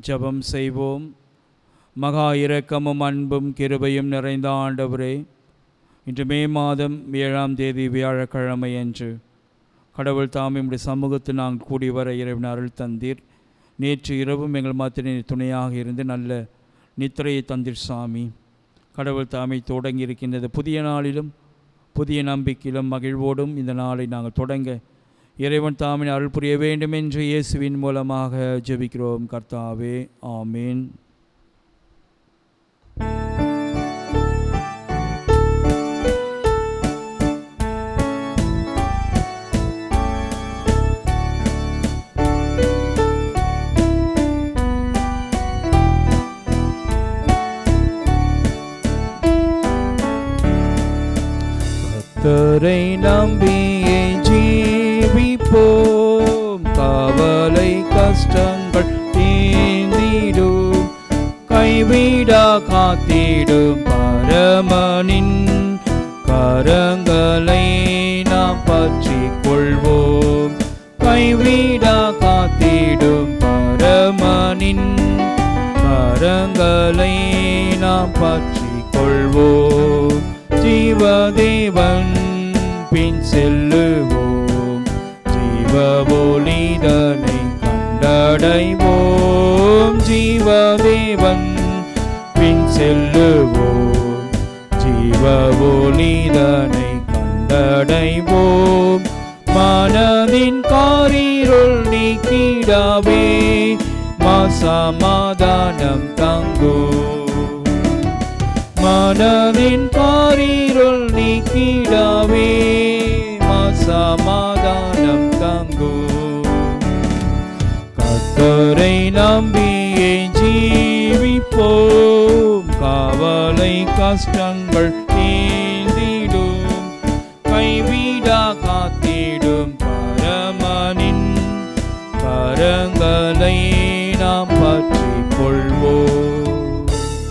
ஜெபம் செய்வோம் மகா இரக்கமும் அன்பும் கிருபையும் நிறைந்த ஆண்டவரே இன்று மே மாதம் ஏழாம் தேதி வியாழக்கிழமை அன்று கடவுள் தாம் நம்முடைய சமூகத்தில் நாங்கள் கூடி வர இறைவன் அருள் தந்தீர் நேற்று இரவும் எங்கள் மாத்திரை துணையாக இருந்து நல்ல நித்திரையை தந்தீர் சாமி கடவுள் தாமை தொடங்கி இருக்கின்றது புதிய நாளிலும் புதிய நம்பிக்கையிலும் மகிழ்வோடும் இந்த நாளை நாங்கள் தொடங்க இறைவன் தாமின் அருள் புரிய வேண்டும் என்று இயேசுவின் மூலமாக ஜெபிக்கிறோம் கர்த்தாவே ஆமீன் கர்த்தரை நம்பியே ஜீவிப்போம் கவலை கஷ்டங்கள் தீந்திடும் கைவிடா காத்திடும் பரமனின் கரங்களை நாம் பற்றிக் கொள்வோம் கைவிடா காத்திடும் பரமனின் கரங்களை நாம் பற்றிக் கொள்வோம் ஜீவதேவன் பின் செல்லுவோம் ஜீவ ஒளிதனை கண்டடைவோம் ஜீவதேவன் பின் செல்லுவோம் ஜீவ ஒளிதனை கண்டடைவோம் மனதின் காரிருள் நீக்கிடவே மாசமாதானம் தங்கும் மனதின் காரிருள் நீக்கிடவே மாசமாதானம் தங்கும் கத்தரை நம்பியே ஜீவிப்போம் காவலை கஷ்டங்கள் தீந்திடும் கைவிடா காத்திடும் பரமனின் கரங்களை நாம் பற்றிக் கொள்வோம்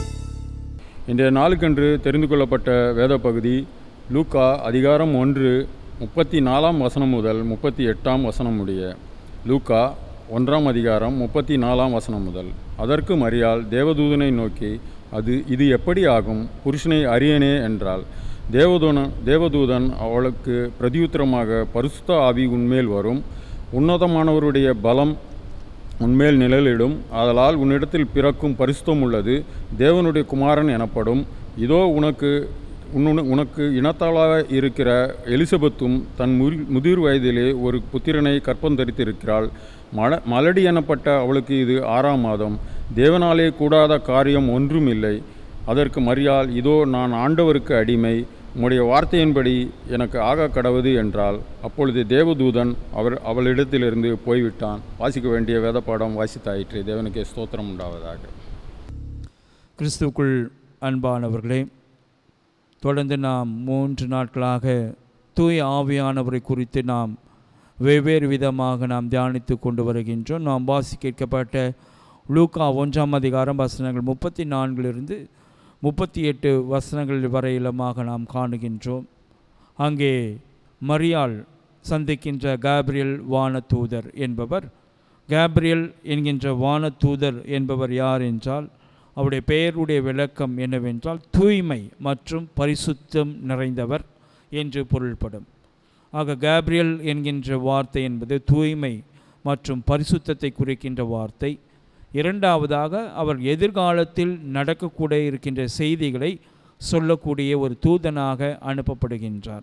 இன்றைய நாளுக்கென்று தெரிந்து கொள்ளப்பட்ட வேத பகுதி லூக்கா அதிகாரம் ஒன்று முப்பத்தி நாலாம் வசனம் முதல் முப்பத்தி எட்டாம் வசனம் உடைய லூக்கா ஒன்றாம் அதிகாரம் முப்பத்தி நாலாம் வசனம் முதல் அதற்கு மரியாள் தேவதூதனை நோக்கி அது இது எப்படி ஆகும் புருஷனை அறியனே என்றாள் தேவதூன தேவதூதன் அவளுக்கு பிரதியுத்தரமாக பரிசுத்த ஆவி உன்மேல் வரும் உன்னதமானவருடைய பலம் உன்மேல் நிழலிடும் ஆதலால் உன்னிடத்தில் பிறக்கும் பரிசுத்தம் உள்ளது தேவனுடைய குமாரன் எனப்படும் இதோ உனக்கு உன்னு உனக்கு இனத்தாளாக இருக்கிற எலிசபெத்தும் தன் முறி முதிர் வயதிலே ஒரு புத்திரனை கற்பந்தரித்திருக்கிறாள் மல மலடி எனப்பட்ட அவளுக்கு இது ஆறாம் மாதம் தேவனாலே கூடாத காரியம் ஒன்றும் இல்லை அதற்கு மரியாள் இதோ நான் ஆண்டவருக்கு அடிமை உம்முடைய வார்த்தையின்படி எனக்கு ஆக கடவுது என்றால் அப்பொழுது தேவதூதன் அவர் அவளிடத்திலிருந்து போய்விட்டான் வாசிக்க வேண்டிய வேத பாடம் வாசித்தாயிற்று தேவனுக்கே ஸ்தோத்திரம் உண்டாவதாக கிறிஸ்துவுக்குள் அன்பானவர்களே தொடர்ந்து நாம் மூன்று நாட்களாக தூய ஆவியானவரை குறித்து நாம் வெவ்வேறு விதமாக நாம் தியானித்து கொண்டு வருகின்றோம் நாம் வாசி கேட்கப்பட்ட லூக்கா ஒன்றாம் அதிகாரம் வசனங்கள் முப்பத்தி நான்கிலிருந்து முப்பத்தி எட்டு வசனங்கள் வரையிலுமாக நாம் காணுகின்றோம் அங்கே மரியாள் சந்திக்கின்ற கேப்ரியல் வானதூதர் என்பவர் கேப்ரியல் என்கின்ற வானதூதர் என்பவர் யார் என்றால் அவருடைய பெயருடைய விளக்கம் என்னவென்றால் தூய்மை மற்றும் பரிசுத்தம் நிறைந்தவர் என்று பொருள்படும் ஆக கேப்ரியல் என்கின்ற வார்த்தை என்பது தூய்மை மற்றும் பரிசுத்தத்தை குறிக்கின்ற வார்த்தை இரண்டாவதாக அவர் எதிர்காலத்தில் நடக்கக்கூட இருக்கின்ற செய்திகளை சொல்லக்கூடிய ஒரு தூதனாக அனுப்பப்படுகின்றார்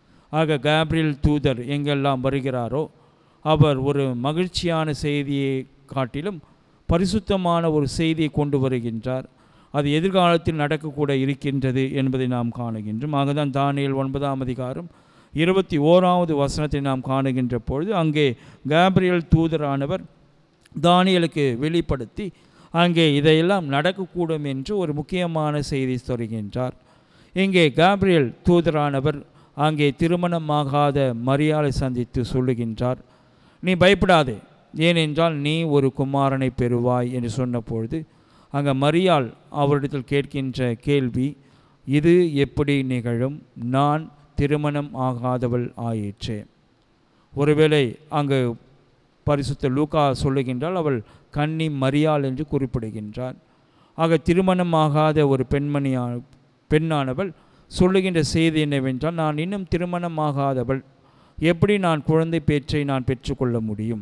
ஆக கேப்ரியல் தூதர் எங்கெல்லாம் வருகிறாரோ அவர் ஒரு மகிழ்ச்சியான செய்தியை காட்டிலும் பரிசுத்தமான ஒரு செய்தியை கொண்டு வருகின்றார் அது எதிர்காலத்தில் நடக்கக்கூட இருக்கின்றது என்பதை நாம் காணுகின்றோம் ஆகதான் தானியல் ஒன்பதாம் அதிகாரம் இருபத்தி ஓராவது வசனத்தை நாம் காணுகின்ற பொழுது அங்கே கேப்ரியல் தூதரானவர் தானியலுக்கு வெளிப்படுத்தி அங்கே இதையெல்லாம் நடக்கக்கூடும் என்று ஒரு முக்கியமான செய்தி சொல்கின்றார் இங்கே கேப்ரியல் தூதரானவர் அங்கே திருமணமாகாத மரியாதை சந்தித்து சொல்லுகின்றார் நீ பயப்படாதே ஏனென்றால் நீ ஒரு குமாரனை பெறுவாய் என்று சொன்னபொழுது அங்கே மரியாள் அவரிடத்தில் கேட்கின்ற கேள்வி இது எப்படி நிகழும் நான் திருமணம் ஆகாதவள் ஆயிற்றே ஒருவேளை அங்கு பரிசுத்த லூக்கா சொல்லுகின்றால் அவள் கன்னி மரியாள் என்று குறிப்பிடுகின்றார் ஆக திருமணமாகாத ஒரு பெண்மணியா பெண்ணானவள் சொல்லுகின்ற செய்தி என்னவென்றால் நான் இன்னும் திருமணமாகாதவள் எப்படி நான் குழந்தை பேற்றை நான் பெற்றுக்கொள்ள முடியும்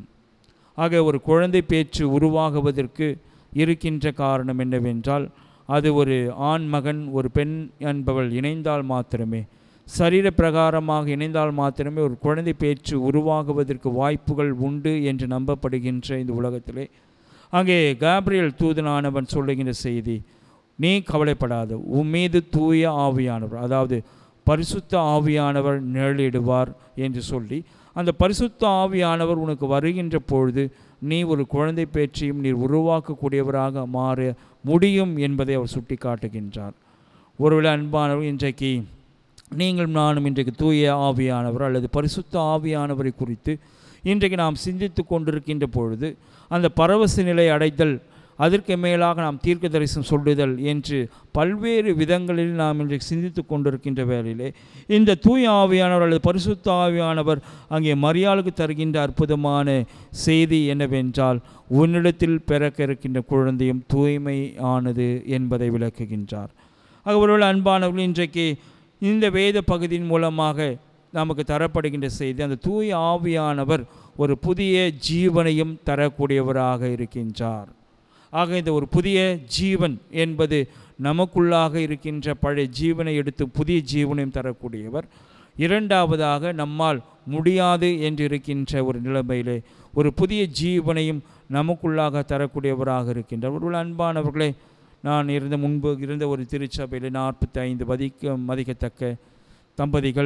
ஆக ஒரு குழந்தை பேச்சு உருவாகுவதற்கு இருக்கின்ற காரணம் என்னவென்றால் அது ஒரு ஆண் மகன் ஒரு பெண் என்பவள் இணைந்தால் மாத்திரமே சரீர பிரகாரமாக இணைந்தால் மாத்திரமே ஒரு குழந்தை பேச்சு உருவாகுவதற்கு வாய்ப்புகள் உண்டு என்று நம்பப்படுகின்ற இந்த உலகத்திலே அங்கே காப்ரியல் தூதனானவன் சொல்லுகின்ற செய்தி நீ கவலைப்படாத உன் மீது தூய ஆவியானவர் அதாவது பரிசுத்த ஆவியானவர் நிழலிடுவார் என்று சொல்லி அந்த பரிசுத்த ஆவியானவர் உனக்கு வருகின்ற பொழுது நீ ஒரு குழந்தை பேச்சையும் நீர் உருவாக்கக்கூடியவராக மாற முடியும் என்பதை அவர் சுட்டி காட்டுகின்றார் ஒருவேளை அன்பானவர் இன்றைக்கு நீங்களும் நானும் இன்றைக்கு தூய ஆவியானவர் அல்லது பரிசுத்த ஆவியானவரை குறித்து இன்றைக்கு நாம் சிந்தித்து கொண்டிருக்கின்ற பொழுது அந்த பரவச நிலை அடைதல் அதற்கு மேலாக நாம் தீர்க்க தரிசனம் சொல்லுதல் என்று பல்வேறு விதங்களில் நாம் இன்றைக்கு சிந்தித்து கொண்டிருக்கின்ற வேளையிலே இந்த தூய ஆவியானவர் அல்லது பரிசுத்த ஆவியானவர் அங்கே மரியாளுக்கு தருகின்ற அற்புதமான செய்தி என்னவென்றால் உன்னிடத்தில் பிறக்க இருக்கின்ற குழந்தையும் தூய்மையானது என்பதை விளக்குகின்றார் ஆக ஒருவேளை அன்பானவர்கள் இன்றைக்கு இந்த வேத பகுதியின் மூலமாக நமக்கு தரப்படுகின்ற செய்தி அந்த தூய ஆவியானவர் ஒரு புதிய ஜீவனையும் தரக்கூடியவராக இருக்கின்றார் ஆக இந்த ஒரு புதிய ஜீவன் என்பது நமக்குள்ளாக இருக்கின்ற பழைய ஜீவனை எடுத்து புதிய ஜீவனையும் தரக்கூடியவர் இரண்டாவதாக நம்மால் முடியாது என்று இருக்கின்ற ஒரு நிலைமையிலே ஒரு புதிய ஜீவனையும் நமக்குள்ளாக தரக்கூடியவராக இருக்கின்றார் ஒரு அன்பானவர்களே நான் இருந்த முன்பு இருந்த ஒரு திருச்சபையில் நாற்பத்தி ஐந்து மதிக்க மதிக்கத்தக்க தம்பதிகள்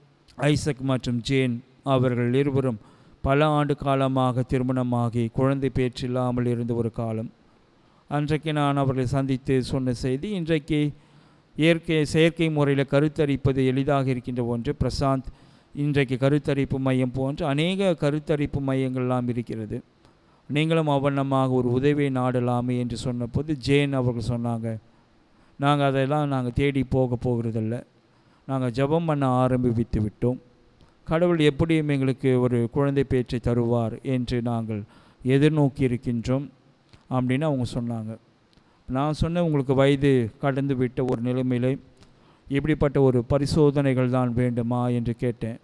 ஐசக் மற்றும் ஜேன் அவர்கள் இருவரும் பல ஆண்டு காலமாக திருமணமாகி குழந்தை பேற்றில்லாமல் இருந்த ஒரு காலம் அன்றைக்கு நான் அவர்களை சந்தித்து சொன்ன செய்தி இன்றைக்கு இயற்கை செயற்கை முறையில் கருத்தரிப்பது எளிதாக இருக்கின்ற ஒன்று பிரசாந்த் இன்றைக்கு கருத்தரிப்பு மையம் போன்ற அநேக கருத்தரிப்பு மையங்கள்லாம் இருக்கிறது நீங்களும் அவண்ணமாக ஒரு உதவியை நாடலாமே என்று சொன்னபோது ஜேன் அவர்கள் சொன்னாங்க நாங்கள் அதெல்லாம் நாங்கள் தேடி போக போகிறதில்ல நாங்கள் ஜெபம் பண்ண ஆரம்பித்து விட்டோம் கடவுள் எப்படியும் எங்களுக்கு ஒரு குழந்தை பேச்சை தருவார் என்று நாங்கள் எதிர்நோக்கி இருக்கின்றோம் அப்படின்னு அவங்க சொன்னாங்க நான் சொன்னேன் உங்களுக்கு வயது கடந்து விட்ட ஒரு நிலைமையிலே இப்படிப்பட்ட ஒரு பரிசோதனைகள் தான் வேண்டுமா என்று கேட்டேன்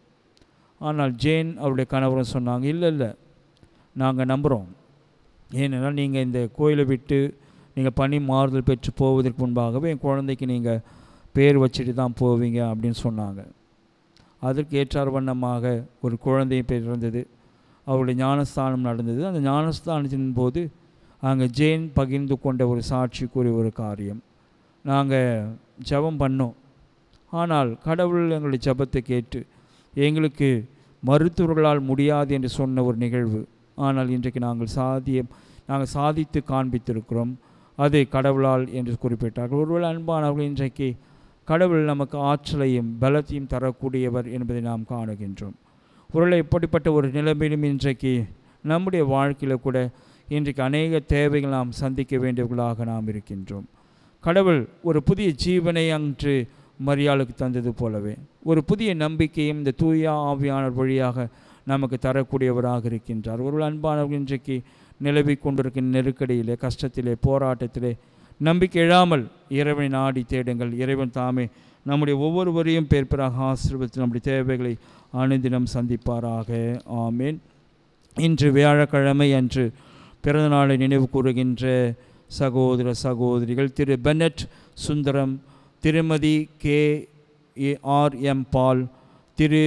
ஆனால் ஜேன் அவருடைய கணவரும் சொன்னாங்க இல்லை இல்லை நாங்கள் நம்புகிறோம் ஏனென்றால் நீங்கள் இந்த கோயிலை விட்டு நீங்கள் பணி மாறுதல் பெற்று போவதற்கு முன்பாகவே என் குழந்தைக்கு நீங்கள் பேர் வச்சுட்டு தான் போவீங்க அப்படின்னு சொன்னாங்க அதற்கு ஏற்றார் வண்ணமாக ஒரு குழந்தை பிறந்தது அவருடைய ஞானஸ்தானம் நடந்தது அந்த ஞானஸ்தானத்தின் போது அங்கே ஜேன் பகிர்ந்து கொண்ட ஒரு சாட்சி கூறிய ஒரு காரியம் நாங்கள் ஜெபம் பண்ணோம் ஆனால் கடவுள் எங்களுடைய ஜெபத்தை கேட்டு எங்களுக்கு மருத்துவர்களால் முடியாது என்று சொன்ன ஒரு நிகழ்வு ஆனால் இன்றைக்கு நாங்கள் சாதியம் நாங்கள் சாதித்து காண்பித்திருக்கிறோம் அது கடவுளால் என்று குறிப்பிட்டார்கள் ஒருவேளை அன்பானவர்கள் இன்றைக்கு கடவுள் நமக்கு ஆற்றலையும் பலத்தையும் தரக்கூடியவர் என்பதை நாம் காணுகின்றோம் ஒருவேளை இப்படிப்பட்ட ஒரு நிலைமையிலும் இன்றைக்கு நம்முடைய வாழ்க்கையில் கூட இன்றைக்கு அநேக தேவைகள் நாம் சந்திக்க வேண்டியவர்களாக நாம் இருக்கின்றோம் கடவுள் ஒரு புதிய ஜீவனை அன்று மரியாளுக்கு தந்தது போலவே ஒரு புதிய நம்பிக்கையும் இந்த தூய ஆவியானவர் வழியாக நமக்கு தரக்கூடியவராக இருக்கின்றார் ஒரு அன்பானவர்கள் இன்றைக்கு நிலவி கொண்டிருக்கின்ற நெருக்கடியிலே கஷ்டத்திலே போராட்டத்திலே நம்பிக்கை இழாமல் இறைவனை நாடி தேடுங்கள் இறைவன் தாமே நம்முடைய ஒவ்வொருவரையும் பேர்பராக ஆசீர்வதித்து நம்முடைய தேவைகளை அனுதினம் சந்திப்பாராக ஆமேன் இன்று வியாழக்கிழமை அன்று பிறந்தநாளை நினைவு கூறுகின்ற சகோதர சகோதரிகள் திரு பெனட் சுந்தரம் திருமதி கே ஆர் எம் பால் திரு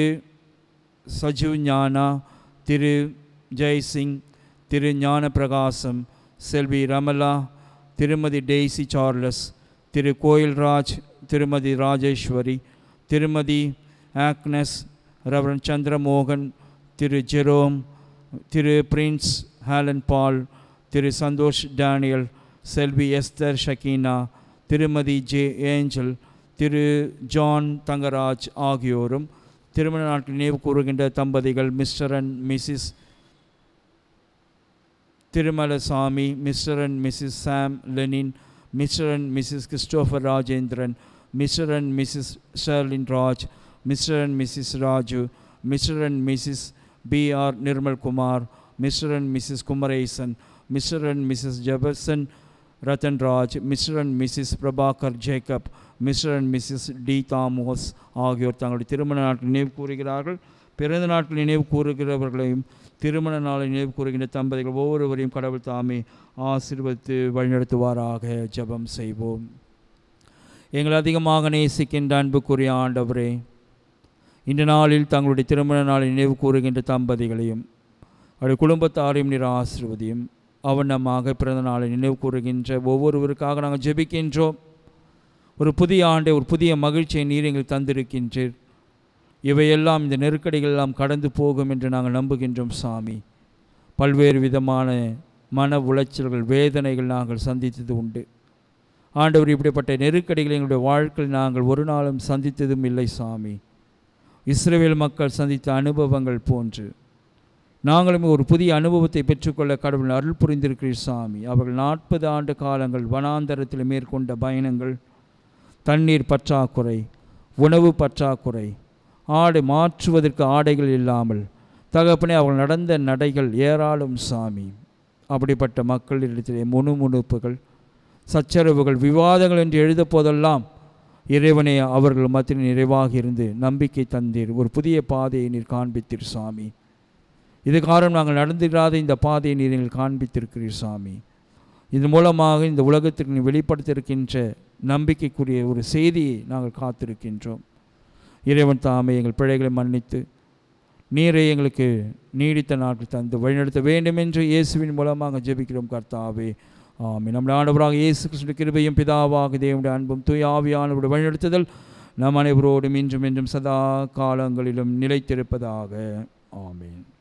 சஜீவ் ஞானா திரு ஜெய்சிங் திரு ஞான பிரகாசம் செல்வி ரமலா திருமதி டெய்சி சார்லஸ் திரு கோயில்ராஜ் திருமதி ராஜேஸ்வரி திருமதி ஆக்னஸ் ரெவரன் சந்திரமோகன் திரு ஜெரோம் திரு பிரின்ஸ் ஹேலன் பால் திரு சந்தோஷ் டேனியல் செல்வி எஸ்தர் ஷக்கீனா திருமதி ஜே ஏஞ்சல் திரு ஜான் தங்கராஜ் ஆகியோரும் திருமண நாட்கள் நினைவு கூறுகின்ற தம்பதிகள் mister and missus Thirumalasamy mister and missus Sam Lenin mister and missus Christopher Rajendran mister and missus Sharlin Raj mister and missus Raju mister and missus P R Nirmal Kumar mister and missus Kumaresan mister and missus Jefferson ரத்தன்ராஜ் mister and missus Prabhakar Jacob mister and missus T Thomas ஆகியோர் தங்களுடைய திருமண நாட்கள் நினைவு கூறுகிறார்கள் பிறந்த நாட்கள் நினைவு கூறுகிறவர்களையும் திருமண நாளை நினைவு கூறுகின்ற தம்பதிகள் ஒவ்வொருவரையும் கடவுள் தாமே ஆசீர்வதித்து வழிநடத்துவாராக ஜெபம் செய்வோம் எங்களை அதிகமாக நேசிக்கின்ற அன்புக்குரிய ஆண்டவரே இந்த நாளில் தங்களுடைய திருமண நாளை நினைவு கூறுகின்ற தம்பதிகளையும் அவருடைய குடும்பத்தாரையும் நீர் ஆசிர்வதியும் அவனமாக பிறந்த நாளை நினைவு கூறுகின்ற ஒவ்வொருவருக்காக நாங்கள் ஜெபிக்கின்றோம் ஒரு புதிய ஆண்டை ஒரு புதிய மகிழ்ச்சியை நீர் எங்களுக்கு தந்திருக்கின்றீர் இவையெல்லாம் இந்த நெருக்கடிகள் எல்லாம் கடந்து போகும் என்று நாங்கள் நம்புகின்றோம் சாமி பல்வேறு விதமான மன உளைச்சல்கள் வேதனைகள் நாங்கள் சந்தித்தது உண்டு ஆண்டவர் இப்படிப்பட்ட நெருக்கடிகளை எங்களுடைய வாழ்க்கையில் நாங்கள் ஒரு நாளும் சந்தித்ததும் இல்லை சாமி இஸ்ரேல் மக்கள் சந்தித்த அனுபவங்கள் போன்று நாங்களும் ஒரு புதிய அனுபவத்தை பெற்றுக்கொள்ள கடவுள் அருள் புரிந்திருக்கிறீர் சாமி அவர்கள் நாற்பது ஆண்டு காலங்கள் வனாந்தரத்தில் மேற்கொண்ட பயணங்கள் தண்ணீர் பற்றாக்குறை உணவு பற்றாக்குறை ஆடை மாற்றுவதற்கு ஆடைகள் இல்லாமல் தகப்பனே அவர்கள் நடந்த நடைகள் ஏராளம் சாமி அப்படிப்பட்ட மக்களிடத்திலே முணுமுணுப்புகள் சச்சரவுகள் விவாதங்கள் என்று எழுத போதெல்லாம் இறைவனே அவர்கள் மத்தியில் நிறைவாக இருந்து நம்பிக்கை தந்தீர் ஒரு புதிய பாதையை நீர் காண்பித்தீர் சாமி இது காரணம் நாங்கள் நடந்திராத இந்த பாதையை நீர் எங்கள் காண்பித்திருக்கிறீர் சாமி இதன் மூலமாக இந்த உலகத்திற்கு நீ வெளிப்படுத்தியிருக்கின்ற நம்பிக்கைக்குரிய ஒரு செய்தியை நாங்கள் காத்திருக்கின்றோம் இறைவன் தாமே எங்கள் பிழைகளை மன்னித்து நீரை எங்களுக்கு நீடித்த நாட்கள் தந்து வழிநடத்த வேண்டும் என்று இயேசுவின் மூலமாக ஜெபிக்கிறோம் கர்த்தாவே ஆமே நம்முடைய ஆண்டவராக இயேசு கிருஷ்ண கிருபையும் பிதாவாக தேவனுடைய அன்பும் தூய் ஆவியானவருடைய வழிநடத்துதல் நம் அனைவரோடும் இன்றும் என்றும் சதா காலங்களிலும் நிலைத்திருப்பதாக ஆமேன்